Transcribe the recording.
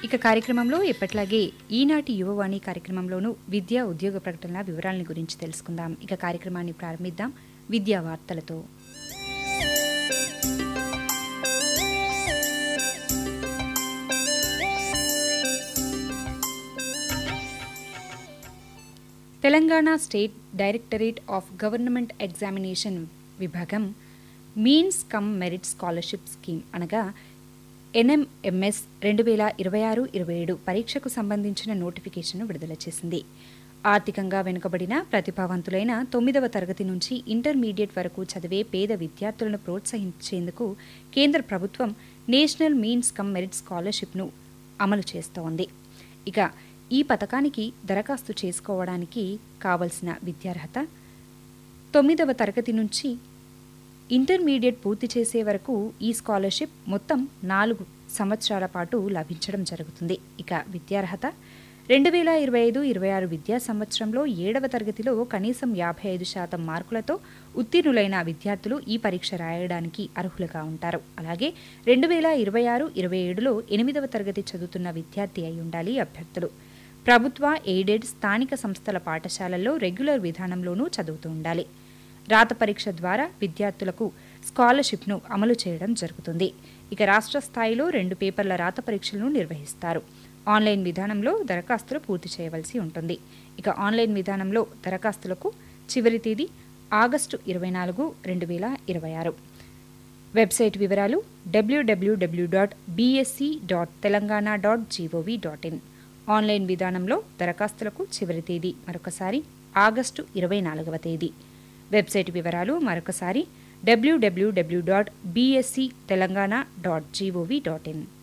ఇక కార్యక్రమంలో ఎప్పట్లాగే ఈనాటి యువవాణి కార్యక్రమంలోనూ విద్యా ఉద్యోగ ప్రకటనల వివరాలను గురించి తెలుసుకుందాం ఇక కార్యక్రమాన్ని ప్రారంభిద్దాం విద్యా వార్తలతో Telangana state directorate of government examination విభాగం means cum merit scholarship scheme అనగా ఎన్ఎంఎంఎస్ రెండు వేల ఇరవై ఆరు ఇరవై ఏడు పరీక్షకు సంబంధించిన నోటిఫికేషన్ను విడుదల చేసింది ఆర్థికంగా వెనుకబడిన ప్రతిభావంతులైన తొమ్మిదవ తరగతి నుంచి ఇంటర్మీడియట్ వరకు చదివే పేద విద్యార్థులను ప్రోత్సహించేందుకు కేంద్ర ప్రభుత్వం నేషనల్ మీన్స్ కమ్ మెరిట్ స్కాలర్షిప్ను అమలు చేస్తోంది ఇక ఈ పథకానికి దరఖాస్తు చేసుకోవడానికి కావలసిన విద్యార్హత తొమ్మిదవ తరగతి నుంచి ఇంటర్మీడియట్ పూర్తి చేసే వరకు ఈ స్కాలర్షిప్ మొత్తం నాలుగు సంవత్సరాల పాటు లభించడం జరుగుతుంది ఇక విద్యార్హత రెండు వేల ఇరవై ఐదు ఇరవై ఆరు విద్యా సంవత్సరంలో ఏడవ తరగతిలో కనీసం యాభై ఐదు శాతం మార్కులతో ఉత్తీర్ణులైన విద్యార్థులు ఈ పరీక్ష రాయడానికి అర్హులుగా ఉంటారు అలాగే రెండు వేల ఇరవై ఆరు ఇరవై ఏడులో ఎనిమిదవ తరగతి చదువుతున్న విద్యార్థి అయి ఉండాలి అభ్యర్థులు ప్రభుత్వ ఎయిడెడ్ స్థానిక సంస్థల పాఠశాలల్లో రెగ్యులర్ విధానంలోనూ చదువుతూ ఉండాలి రాత పరీక్ష ద్వారా విద్యార్థులకు స్కాలర్షిప్ను అమలు చేయడం జరుగుతుంది ఇక రాష్ట్ర స్థాయిలో రెండు పేపర్ల రాత పరీక్షలను నిర్వహిస్తారు ఆన్లైన్ విధానంలో దరఖాస్తులు పూర్తి చేయవలసి ఉంటుంది ఇక ఆన్లైన్ విధానంలో దరఖాస్తులకు చివరి తేదీ ఆగస్టు ఇరవై నాలుగు రెండు వేల ఇరవై ఆరు వెబ్సైట్ వివరాలు WWW dot BSC dot Telangana dot GOV dot in online విధానంలో దరఖాస్తులకు చివరి తేదీ మరొకసారి ఆగస్టు ఇరవై నాలుగవ తేదీ వెబ్సైట్ వివరాలు మరొకసారి WWW dot BSC Telangana dot GOV dot in